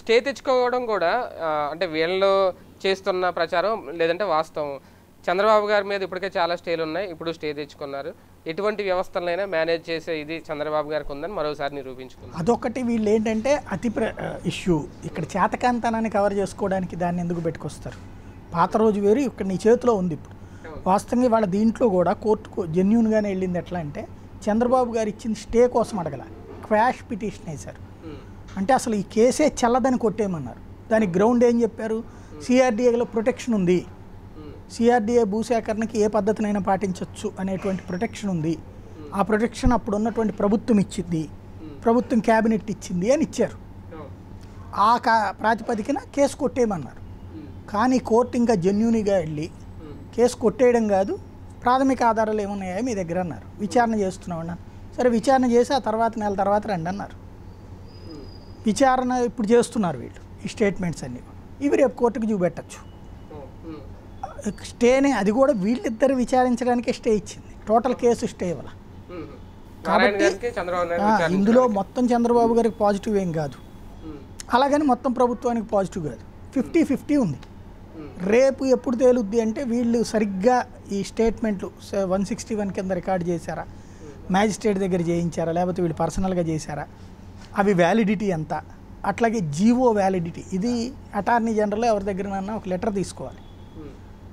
Stay తెచ్చుకోవడం కూడా ఆ, అంటే వీళ్ళు చేస్తున్న ప్రచారం లేదంటే వాస్తవం చంద్రబాబు గారి మీద ఇప్పటికే చాలా స్టేలు ఉన్నాయి ఇప్పుడు స్టే తెచ్చుకున్నారు ఎటువంటి వ్యవస్థలైనా మేనేజ్ చేసే ఇది చంద్రబాబు గారికి ఉందని మరోసారి నిరూపించుకున్నారు అదొకటి వీళ్ళు ఏంటంటే అతి ప్ర ఇష్యూ ఇక్కడ చేతకాంతనాన్ని కవర్ చేసుకోవడానికి దాన్ని ఎందుకు పెట్టుకొస్తారు పాత రోజు వేరు ఇక్కడ నీ చేతిలో ఉంది ఇప్పుడు వాస్తవంగా వాళ్ళ దీంట్లో కూడా కోర్టుకు జెన్యున్గానే వెళ్ళింది ఎట్లా అంటే చంద్రబాబు గారు ఇచ్చింది స్టే కోసం అడగల క్వాష్ పిటిషన్ వేశారు ఉమ్, అంటే అసలు ఈ కేసే చల్లదని కొట్టేయమన్నారు దానికి గ్రౌండ్ ఏం చెప్పారు సిఆర్డీఏలో ప్రొటెక్షన్ ఉంది ఉమ్, సిఆర్డీఏ భూసేకరణకి ఏ పద్ధతినైనా పాటించవచ్చు అనేటువంటి ప్రొటెక్షన్ ఉంది ఆ ప్రొటెక్షన్ అప్పుడు ఉన్నటువంటి ప్రభుత్వం ఇచ్చింది ప్రభుత్వం క్యాబినెట్ ఇచ్చింది అని ఇచ్చారు అవును, ఆ కా ప్రాతిపదికన కేసు కొట్టేయమన్నారు ఉమ్, కానీ కోర్టు ఇంకా జెన్యునిగా వెళ్ళి ఉమ్, కేసు కొట్టేయడం కాదు ప్రాథమిక ఆధారాలు ఏమున్నాయో మీ దగ్గర అన్నారు విచారణ చేస్తున్నాం అన్నారు సరే విచారణ చేసి ఆ తర్వాత నెల తర్వాత రండి అన్నారు ఉమ్, విచారణ ఇప్పుడు చేస్తున్నారు వీళ్ళు ఈ స్టేట్మెంట్స్ అన్నీ ఇవి రేపు కోర్టుకు చూపెట్టచ్చు ఉమ్, స్టేనే అది కూడా వీళ్ళిద్దరు విచారించడానికే స్టే ఇచ్చింది టోటల్ కేసు స్టే ఇవ్వాల ఉమ్. నారాయణ గారికి చంద్రబాబు నాయుడు ఆ, విచారించారు. ఇందులో మొత్తం చంద్రబాబు గారికి పాజిటివ్ ఏం కాదు ఉమ్, అలాగని మొత్తం ప్రభుత్వానికి పాజిటివ్ కాదు ఫిఫ్టీ ఫిఫ్టీ ఉంది ఉమ్, రేపు ఎప్పుడు తేలుద్ది అంటే వీళ్ళు సరిగ్గా ఈ స్టేట్మెంట్లు వన్ సిక్స్టీ వన్ కింద రికార్డ్ చేశారా మ్యాజిస్ట్రేట్ దగ్గర చేయించారా లేకపోతే వీళ్ళు పర్సనల్గా చేశారా అవి వ్యాలిడిటీ ఎంత అట్లాగే జీవో వ్యాలిడిటీ ఇది అటార్నీ జనరల్ ఎవరి దగ్గరనన్నా ఒక లెటర్ తీసుకోవాలి ఉమ్.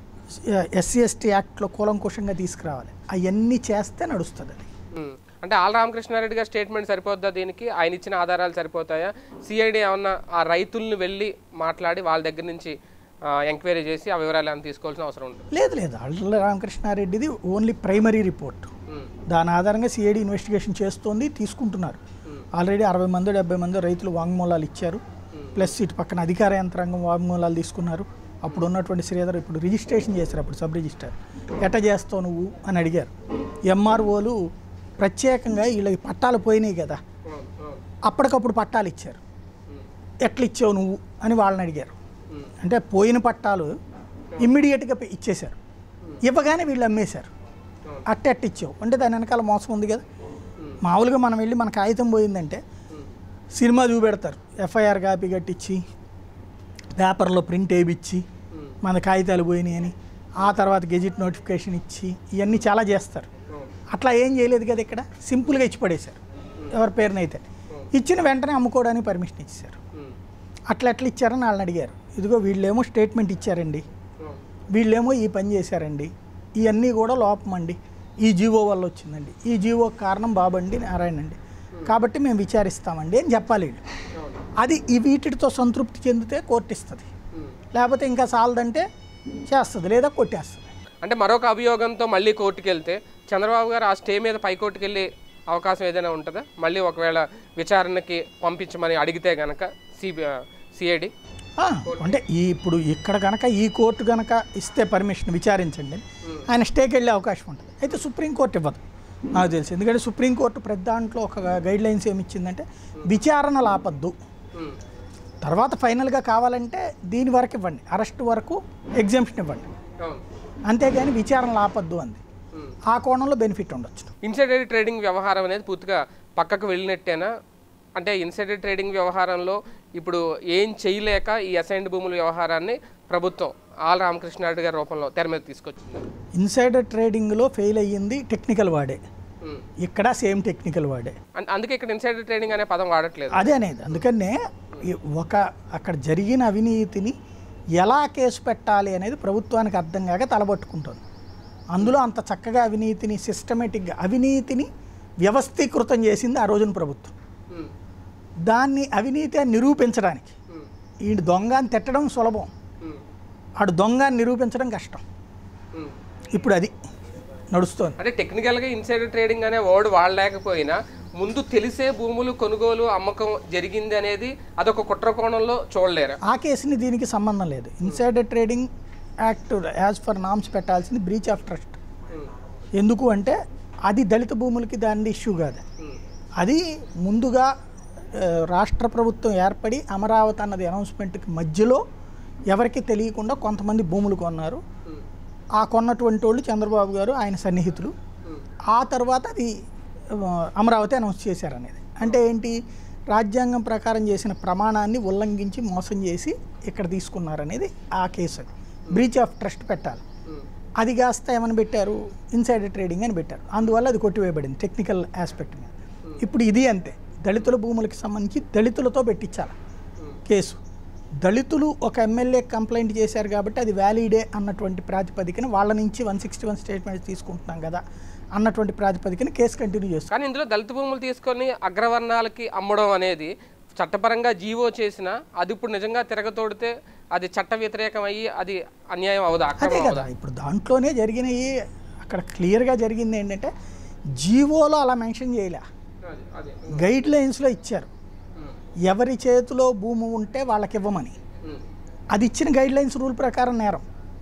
ఎస్సీ ఎస్టీ యాక్ట్లో కూలంకుషంగా తీసుకురావాలి అవన్నీ చేస్తే నడుస్తుంది అది ఉమ్. అంటే ఆల్ రామకృష్ణారెడ్డి గారి స్టేట్మెంట్ సరిపోద్దా దీనికి ఆయన ఇచ్చిన ఆధారాలు సరిపోతాయా సిఐడి ఏమన్నా ఆ రైతుల్ని వెళ్ళి మాట్లాడి వాళ్ళ దగ్గర నుంచి ఎంక్వైరీ చేసి ఆ వివరాలు ఏమైనా తీసుకోవాల్సిన అవసరం ఉంటుంది లేదు లేదు అల్ల రామకృష్ణారెడ్డిది ఓన్లీ ప్రైమరీ రిపోర్ట్ ఉమ్, దాని ఆధారంగా సిఐడి ఇన్వెస్టిగేషన్ చేస్తోంది తీసుకుంటున్నారు ఉమ్, ఆల్రెడీ అరవై మంది డెబ్బై మంది రైతులు వాంగ్మూలాలు ఇచ్చారు ప్లస్ ఇటు పక్కన అధికార యంత్రాంగం వాంగ్మూలాలు తీసుకున్నారు అప్పుడు ఉన్నటువంటి శ్రీధర్ ఇప్పుడు రిజిస్ట్రేషన్ చేశారు అప్పుడు సబ్ రిజిస్టర్ ఎట చేస్తావు నువ్వు అని అడిగారు ఎంఆర్ఓలు ప్రత్యేకంగా వీళ్ళకి పట్టాలు పోయినాయి కదా అవును, అవును. అప్పటికప్పుడు పట్టాలు ఇచ్చారు ఉమ్, ఎట్లా ఇచ్చావు నువ్వు అని వాళ్ళని అడిగారు ఉమ్, అంటే పోయిన పట్టాలు ఇమ్మీడియట్గా ఇచ్చేశారు ఇవ్వగానే వీళ్ళు అమ్మేశారు అవును. అట్టెట్ట ఇచ్చావు అంటే దాని వెనకాల మోసం ఉంది కదా మామూలుగా మనం వెళ్ళి మన కాగితం పోయిందంటే ఉమ్, సినిమా చూపెడతారు ఎఫ్ఐఆర్ కాపీ కట్టించి పేపర్లో ప్రింట్ వేయించి ఉమ్, మన కాగితాలు పోయినాయి అని ఆ తర్వాత గెజిట్ నోటిఫికేషన్ ఇచ్చి ఇవన్నీ చాలా చేస్తారు అవును. అట్లా ఏం చేయలేదు కదా ఇక్కడ సింపుల్గా ఇచ్చి పడేశారు ఎవరి పేరునైతే ఇచ్చిన వెంటనే అమ్ముకోవడానికి పర్మిషన్ ఇచ్చారు ఉమ్, అట్లా ఎట్లా ఇచ్చారని వాళ్ళని అడిగారు ఇదిగో వీళ్ళేమో స్టేట్మెంట్ ఇచ్చారండి అవును. వీళ్ళేమో ఈ పని చేశారండి ఇవన్నీ కూడా లోపం అండి ఈ జీవో వల్ల వచ్చిందండి ఈ జీవో కారణం బాబండి నారాయణ అండి కాబట్టి మేము విచారిస్తామండి అని చెప్పాలి వీళ్ళు అవును. అది ఈ వీటితో సంతృప్తి చెందితే కోర్టు ఇస్తుంది ఉమ్. లేకపోతే ఇంకా చాలదంటే చేస్తుంది లేదా కొట్టేస్తుంది అంటే మరొక అభియోగంతో మళ్ళీ కోర్టుకు వెళ్తే చంద్రబాబు గారు ఆ స్టే మీద పైకోర్టుకు వెళ్ళే అవకాశం ఏదైనా ఉంటుందా మళ్ళీ ఒకవేళ విచారణకి పంపించమని అడిగితే గనక సిబి సిఐడి ఆ, అంటే ఈ ఇప్పుడు ఇక్కడ కనుక ఈ కోర్టు కనుక ఇస్తే పర్మిషన్ విచారించండి ఆయన స్టేకి వెళ్ళే అవకాశం ఉంటుంది అయితే సుప్రీంకోర్టు ఇవ్వదు నాకు తెలిసి ఎందుకంటే సుప్రీంకోర్టు ప్రతి దాంట్లో ఒక గైడ్ లైన్స్ ఏమి ఇచ్చిందంటే విచారణ ఆపద్దు తర్వాత ఫైనల్గా కావాలంటే దీని వరకు ఇవ్వండి అరెస్ట్ వరకు ఎగ్జామ్షన్ ఇవ్వండి అవును అంతేగాని విచారణ ఆపద్దు అంది ఉమ్. ఆ కోణంలో బెనిఫిట్ ఉండొచ్చు ఇన్సైడర్ ట్రేడింగ్ వ్యవహారం అనేది పూర్తిగా పక్కకు వెళ్ళినట్టేనా అంటే ఇన్సైడర్ ట్రేడింగ్ వ్యవహారంలో ఇప్పుడు ఏం చేయలేక ఈ అసైన్డ్ భూముల వ్యవహారాన్ని ప్రభుత్వం ఆల్ రామకృష్ణారెడ్డి గారి రూపంలో తెర మీద తీసుకొచ్చింది ఇన్సైడర్ ట్రేడింగ్లో ఫెయిల్ అయ్యింది టెక్నికల్ వాడే ఉమ్. ఇక్కడ సేమ్ టెక్నికల్ వాడే అం- అందుకే ఇక్కడ ఇన్సైడర్ ట్రేడింగ్ అనే పదం వాడట్లేదు అదే అనేది అందుకనే ఈ ఒక అక్కడ జరిగిన అవినీతిని ఎలా కేసు పెట్టాలి అనేది ప్రభుత్వానికి అర్థం కాక తలబట్టుకుంటుంది అందులో అంత చక్కగా అవినీతిని సిస్టమేటిక్గా అవినీతిని వ్యవస్థీకృతం చేసింది ఆ రోజున ప్రభుత్వం ఉమ్. దాన్ని అవినీతి అని నిరూపించడానికి ఉమ్. ఈ దొంగ అని తిట్టడం సులభం ఉమ్. ఆడు దొంగ అని నిరూపించడం కష్టం ఉమ్. ఇప్పుడు అది నడుస్తోంది అంటే టెక్నికల్గా ఇన్సైడర్ ట్రేడింగ్ అనే వర్డ్ వాడలేకపోయినా ముందు తెలిసే భూములు కొనుగోలు అమ్మకం జరిగింది అనేది అదొక కుట్ర కోణంలో చూడలేరు ఆ కేసుని దీనికి సంబంధం లేదు insider trading act as per norms పెట్టాల్సింది బ్రీచ్ ఆఫ్ ట్రస్ట్ ఉమ్. ఎందుకు అంటే అది దళిత భూములకి దాని ఇష్యూ కాదు ఉమ్. అది ముందుగా ఆ, రాష్ట్ర ప్రభుత్వం ఏర్పడి అమరావతి అన్నది అనౌన్స్మెంట్కి మధ్యలో ఎవరికి తెలియకుండా కొంతమంది భూములు కొన్నారు ఉమ్. ఆ కొన్నటువంటి వాళ్ళు చంద్రబాబు గారు ఆయన సన్నిహితులు ఉమ్. ఆ తర్వాత అది ఆ, అమరావతి అనౌన్స్ చేశారనేది అంటే ఏంటి రాజ్యాంగం ప్రకారం చేసిన ప్రమాణాన్ని ఉల్లంఘించి మోసం చేసి ఇక్కడ తీసుకున్నారనేది ఆ కేసు అది బ్రీచ్ ఆఫ్ ట్రస్ట్ పెట్టాలి ఉమ్, అది కాస్త ఏమని పెట్టారు ఇన్సైడర్ ట్రేడింగ్ అని పెట్టారు అందువల్ల అది కొట్టివేయబడింది టెక్నికల్ ఆస్పెక్ట్ మీద ఇప్పుడు ఇది అంతే దళితుల భూములకు సంబంధించి దళితులతో పెట్టించాలి ఉమ్, కేసు దళితులు ఒక ఎమ్మెల్యే కంప్లైంట్ చేశారు కాబట్టి అది వ్యాలిడే అన్నటువంటి ప్రాతిపదికన వాళ్ళ నుంచి వన్ సిక్స్టీ వన్ స్టేట్మెంట్స్ తీసుకుంటున్నాం కదా అన్నటువంటి ప్రాతిపదికన కేసు కంటిన్యూ చేస్తారు కానీ ఇందులో దళిత భూములు తీసుకొని అగ్రవర్ణాలకి అమ్మడం అనేది చట్టపరంగా జీవో చేసిన అది ఇప్పుడు నిజంగా తిరగతోడితే అది చట్ట వ్యతిరేకం అయ్యి అది అన్యాయం అవుదా అదే అక్రమం కదా ఇప్పుడు దాంట్లోనే జరిగినవి అక్కడ క్లియర్గా జరిగింది ఏంటంటే జీవోలో అలా మెన్షన్ చేయలే అది అదే గైడ్ లైన్స్లో ఇచ్చారు ఉమ్, ఎవరి చేతిలో భూమి ఉంటే వాళ్ళకి ఇవ్వమని ఉమ్, అది ఇచ్చిన గైడ్ లైన్స్ రూల్ ప్రకారం నేరం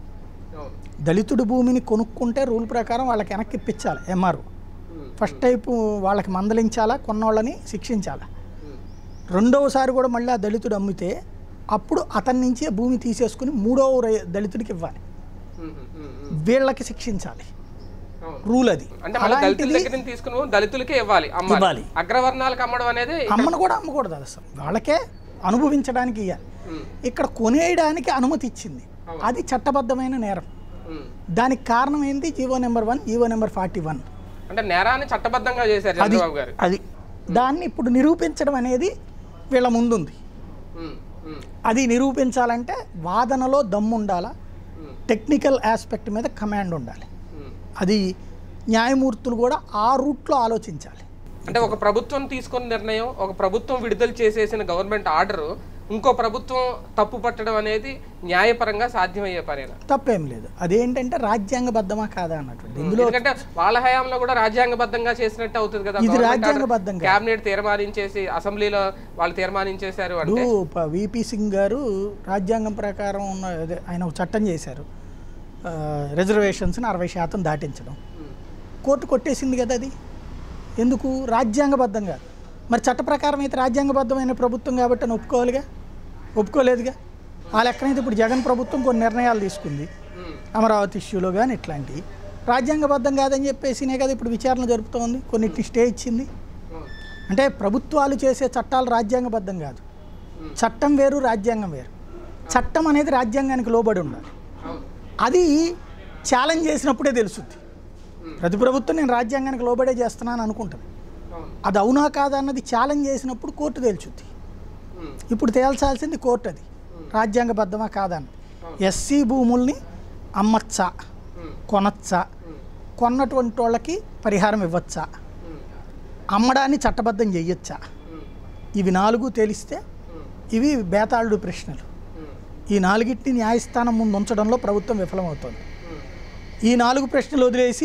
అవును దళితుడి భూమిని కొనుక్కుంటే రూల్ ప్రకారం వాళ్ళకి వెనక్కి ఇప్పించాలి ఎంఆర్ఓ ఉమ్, ఫస్ట్ టైపు వాళ్ళకి మందలించాలా కొన్నోళ్ళని శిక్షించాలా ఉమ్, రెండవసారి కూడా మళ్ళీ ఆ దళితుడు అమ్మితే అప్పుడు అతని నుంచి ఆ భూమి తీసేసుకుని మూడవ రై- దళితుడికి ఇవ్వాలి ఉమ్, ఉమ్, ఉమ్, వీళ్ళకి శిక్షించాలి అవును రూల్ అది అంటే మళ్ళీ దళితుల అలాంటిది దగ్గర నుంచి తీసుకుని పోయి దళితులకే ఇవ్వాలి అమ్మాలి ఇవ్వాలి. అగ్రవర్ణాలకు అమ్మడం అనేది అమ్మను కూడా అమ్మకూడదు అది అసలు వాళ్ళకే అనుభవించడానికి ఇవ్వాలి ఉమ్, ఇక్కడ కొనేయడానికి అనుమతి ఇచ్చింది అవును. అది చట్టబద్ధమైన నేరం ఉమ్. దానికి కారణం ఏంటి GO number one GO number forty one అంటే నేరాన్ని చట్టబద్ధంగా చేశారు అది చంద్రబాబు గారు అది దాన్ని ఇప్పుడు నిరూపించడం అనేది వీళ్ళ ముందుంది ఉమ్, ఉమ్, అది నిరూపించాలంటే వాదనలో దమ్ము ఉండాలా ఉమ్, టెక్నికల్ ఆస్పెక్ట్ మీద కమాండ్ ఉండాలి ఉమ్. అది న్యాయమూర్తులు కూడా ఆ రూట్లో ఆలోచించాలి అంటే ఒక ప్రభుత్వం తీసుకున్న నిర్ణయం ఒక ప్రభుత్వం విడుదల చేసేసిన గవర్నమెంట్ ఆర్డర్ ఇంకో ప్రభుత్వం తప్పు పట్టడం అనేది న్యాయపరంగా సాధ్యమయ్యే పనేనా తప్పేం లేదు అదేంటంటే రాజ్యాంగబద్ధమా కాదా అన్నటువంటి ఇందులో ఎందుకంటే వాళ్ళ హయాంలో కూడా రాజ్యాంగబద్ధంగా చేసినట్టు అవుతుంది కదా ఇది గవర్నమెంట్ రాజ్యాంగబద్ధం ఆర్డర్ క్యాబినెట్ తీర్మానించేసి అసెంబ్లీలో వాళ్ళు తీర్మానించేశారు అంటే ఇప్పుడు విపి సింగ్ గారు రాజ్యాంగం ప్రకారం ఉన్న అదే ఆయన ఒక చట్టం చేశారు ఆ, రిజర్వేషన్స్ని అరవై శాతం దాటించడం ఉమ్, కోర్టు కొట్టేసింది కదా అది ఎందుకు రాజ్యాంగబద్ధం కాదు మరి చట్ట ప్రకారం అయితే రాజ్యాంగబద్ధమైన ప్రభుత్వం కాబట్టి అని ఒప్పుకోవాలిగా ఒప్పుకోలేదుగా ఆ లెక్కనైతే ఇప్పుడు జగన్ ప్రభుత్వం కొన్ని నిర్ణయాలు తీసుకుంది ఉమ్, అమరావతి ఇష్యూలో కానీ ఇట్లాంటివి రాజ్యాంగబద్ధం కాదని చెప్పేసినే కదా ఇప్పుడు విచారణ జరుపుతోంది కొన్నిటిని స్టే ఇచ్చింది ఉమ్, అంటే ప్రభుత్వాలు చేసే చట్టాలు రాజ్యాంగబద్ధం కాదు ఉమ్, చట్టం వేరు రాజ్యాంగం వేరు చట్టం అనేది రాజ్యాంగానికి లోబడి ఉండాలి అవును అది ఛాలెంజ్ చేసినప్పుడే తెలుస్తుంది ఉమ్, ప్రతి ప్రభుత్వం నేను రాజ్యాంగానికి లోబడే చేస్తున్నాను అనుకుంటుంది అవును అది అవునా కాదా అన్నది ఛాలెంజ్ చేసినప్పుడు కోర్టు తేల్చుద్ది ఉమ్, ఇప్పుడు తేల్చాల్సింది కోర్టు అది రాజ్యాంగబద్ధమా కాదా అన్నది ఎస్సీ భూముల్ని అమ్మచ్చా ఉమ్, కొనచ్చా ఉమ్, కొన్నటువంటి వాళ్ళకి పరిహారం ఇవ్వచ్చా ఉమ్, అమ్మడాన్ని చట్టబద్ధం చెయ్యొచ్చా ఉమ్, ఇవి నాలుగు తేలిస్తే ఉమ్, ఇవి బేతాళుడు ప్రశ్నలు ఉమ్, ఈ నాలుగిటిని న్యాయస్థానం ముందు ఉంచడంలో ప్రభుత్వం విఫలమవుతోంది ఉమ్, ఈ నాలుగు ప్రశ్నలు వదిలేసి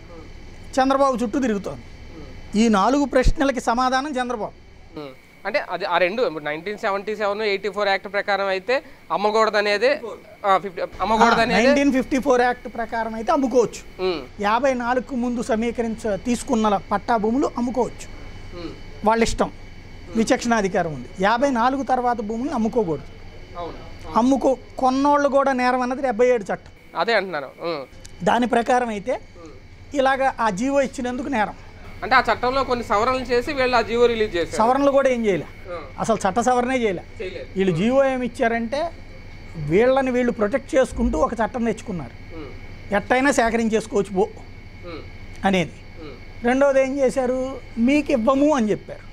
చంద్రబాబు చుట్టూ తిరుగుతోంది ఈ నాలుగు ప్రశ్నలకి సమాధానం చంద్రబాబు ఉమ్. అంటే అది ఆ రెండు nineteen seventy seven eighty four act ప్రకారం అయితే అమ్మకూడదు అనేది ఫిఫ్టీ అమ్మకూడదు అనేది నైన్టీన్ ఫిఫ్టీ ఫోర్ యాక్ట్ ప్రకారం అయితే అమ్ముకోవచ్చు ఉమ్, యాభై నాలుగుకు ముందు సమీకరించ తీసుకున్న పట్టా భూములు అమ్ముకోవచ్చు ఉమ్, వాళ్ళ ఇష్టం విచక్షణాధికారం ఉంది యాభై నాలుగు తర్వాత భూములను అమ్ముకోకూడదు అవును అమ్ముకో కొన్నోళ్ళు కూడా నేరం అన్నది డెబ్బై ఏడు చట్టం అదే అంటున్నాను ఉమ్, దాని ప్రకారం అయితే ఉమ్. ఇలాగ ఆ జీవో ఇచ్చినందుకు నేరం అంటే ఆ చట్టంలో కొన్ని సవరణలు చేసి వీళ్ళు ఆ జీవో రిలీజ్ చేశారు సవరణలు కూడా ఏం చేయలే ఉమ్, అసలు చట్ట సవరణే చేయలే చేయలేదు వీళ్ళు జీవో ఏమి ఇచ్చారంటే వీళ్ళని వీళ్ళు ప్రొటెక్ట్ చేసుకుంటూ ఒక చట్టం తెచ్చుకున్నారు ఉమ్, ఎట్టయినా సేకరించేసుకోవచ్చు పో ఉమ్, అనేది ఉమ్, రెండోది ఏం చేశారు మీకు ఇవ్వము అని చెప్పారు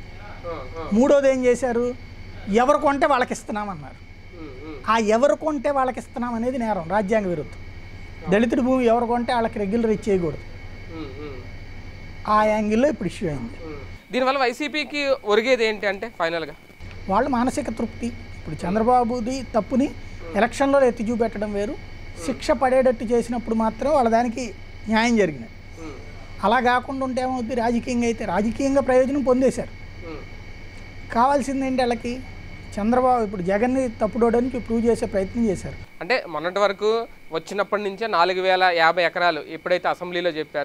ఆ, ఆ, మూడోది ఏం చేశారు ఎవరు కొంటే వాళ్ళకి ఇస్తున్నామన్నారు ఉమ్, ఉమ్, ఆ ఎవరు కొంటే వాళ్ళకి ఇస్తున్నాం అనేది నేరం రాజ్యాంగ విరుద్ధం దళితుడి భూమి ఎవరు కొంటే వాళ్ళకి రెగ్యులర్ ఇచ్చేయకూడదు ఉమ్, ఉమ్, ఆ యాంగిల్లో ఇప్పుడు ఇష్యూ అయింది ఉమ్. దీనివల్ల వైసీపీకి ఒరిగేది ఏంటి అంటే ఫైనల్గా వాళ్ళ మానసిక తృప్తి ఇప్పుడు చంద్రబాబుది తప్పుని ఎలక్షన్లో ఎత్తి చూపెట్టడం వేరు శిక్ష పడేటట్టు చేసినప్పుడు మాత్రం వాళ్ళ దానికి న్యాయం జరిగినది ఉమ్, అలా కాకుండా ఉంటే ఏమవుద్ది రాజకీయంగా అయితే రాజకీయంగా ప్రయోజనం పొందేశారు ఉమ్, కావాల్సింది ఏంటి వాళ్ళకి చంద్రబాబు ఇప్పుడు జగన్ని తప్పుడోడానికి ప్రూవ్ చేసే ప్రయత్నం చేశారు అంటే మొన్నటి వరకు వచ్చినప్పటి నుంచే నాలుగు వేల యాభై ఎకరాలు ఎప్పుడైతే అసెంబ్లీలో చెప్పారో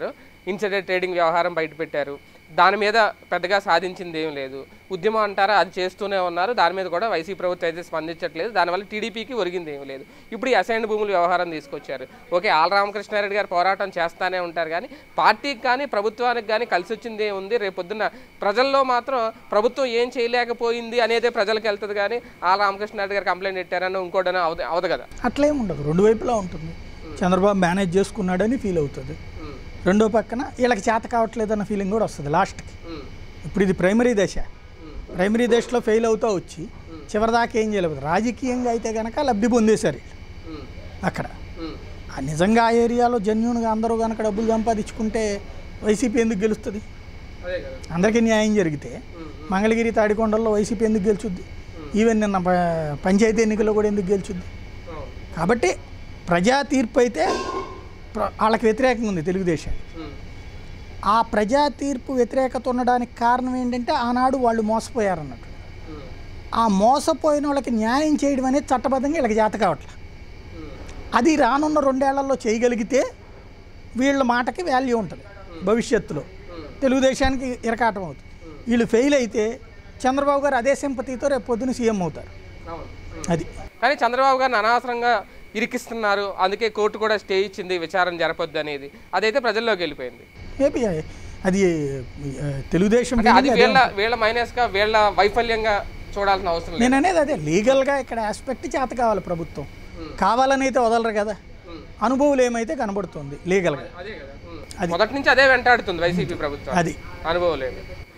ఇన్సైడర్ ట్రేడింగ్ వ్యవహారం బయటపెట్టారు దాని మీద పెద్దగా సాధించింది ఏం లేదు ఉద్యమం అంటారా అది చేస్తూనే ఉన్నారు దాని మీద కూడా వైసీపీ ప్రభుత్వం అయితే స్పందించట్లేదు దానివల్ల టీడీపీకి ఒరిగింది ఏం లేదు ఇప్పుడు ఈ అసైన్ భూముల వ్యవహారం తీసుకొచ్చారు ఓకే ఆల్ రామకృష్ణారెడ్డి గారు పోరాటం చేస్తానే ఉంటారు కానీ పార్టీకి కానీ ప్రభుత్వానికి కానీ కలిసి వచ్చింది ఏముంది రేపు పొద్దున్న ప్రజల్లో మాత్రం ప్రభుత్వం ఏం చేయలేకపోయింది అనేదే ప్రజలకు వెళ్తుంది కానీ ఆల్ రామకృష్ణారెడ్డి గారు కంప్లైంట్ పెట్టారని ఇంకోటనో అవదు అవదు కదా అట్లేం ఉండదు రెండు వైపులా ఉంటుంది చంద్రబాబు మేనేజ్ చేసుకున్నాడని ఫీల్ అవుతుంది రెండో పక్కన వీళ్ళకి చేత కావట్లేదన్న ఫీలింగ్ కూడా వస్తుంది లాస్ట్కి ఇప్పుడు ఇది ప్రైమరీ దశ ప్రైమరీ దశలో ఫెయిల్ అవుతూ వచ్చి చివరిదాకా ఏం చేయలేదు రాజకీయంగా అయితే కనుక లబ్ధి పొందేశారు వీళ్ళు అక్కడ ఆ నిజంగా ఆ ఏరియాలో జెన్యున్గా అందరూ కనుక డబ్బులు సంపాదించుకుంటే వైసీపీ ఎందుకు గెలుస్తుంది అదే కదా అందరికీ న్యాయం జరిగితే మంగళగిరి తాడికొండల్లో వైసీపీ ఎందుకు గెలుచుద్ది ఈవెన్ నిన్న ప- పంచాయతీ ఎన్నికల్లో కూడా ఎందుకు గెలుచుద్ది కాబట్టి ప్రజా తీర్పు అయితే ప్ర- వాళ్ళకి వ్యతిరేకంగా ఉంది తెలుగుదేశానికి ఆ ప్రజా తీర్పు వ్యతిరేకత ఉండడానికి కారణం ఏంటంటే ఆనాడు వాళ్ళు మోసపోయారన్నట్టు ఆ మోసపోయిన వాళ్ళకి న్యాయం చేయడం అనేది చట్టబద్ధంగా వీళ్ళకి చేత కావట్లేదు అది రానున్న రెండేళ్లలో చేయగలిగితే వీళ్ళ మాటకి వాల్యూ ఉంటుంది భవిష్యత్తులో తెలుగుదేశానికి ఇరకాటం అవుతుంది వీళ్ళు ఫెయిల్ అయితే చంద్రబాబు గారు అదే సింపతితో రేపు పొద్దున సీఎం అవుతారు అది కానీ చంద్రబాబు గారిని అనవసరంగా ఇరికిస్తున్నారు అందుకే కోర్టు కూడా స్టే ఇచ్చింది విచారణ జరపొద్దు అనేది అదైతే ప్రజల్లోకి వెళ్ళిపోయింది ఏపీ అది ఆ, తెలుగుదేశం అంటే అది feeling అదే వీళ్ళ వీళ్ళ మైనస్గా వీళ్ళ వైఫల్యంగా చూడాల్సిన అవసరం లేదు నేను అనేది అదే లీగల్గా ఇక్కడ ఆస్పెక్ట్ చేత కావాలి ప్రభుత్వం కావాలని అయితే వదలరు కదా అనుభవం ఏమైతే కనబడుతుంది లీగల్గా అదే కదా మొదటి నుంచి అదే వెంటాడుతుంది వైసీపీ ప్రభుత్వం అది అనుభవం లేదు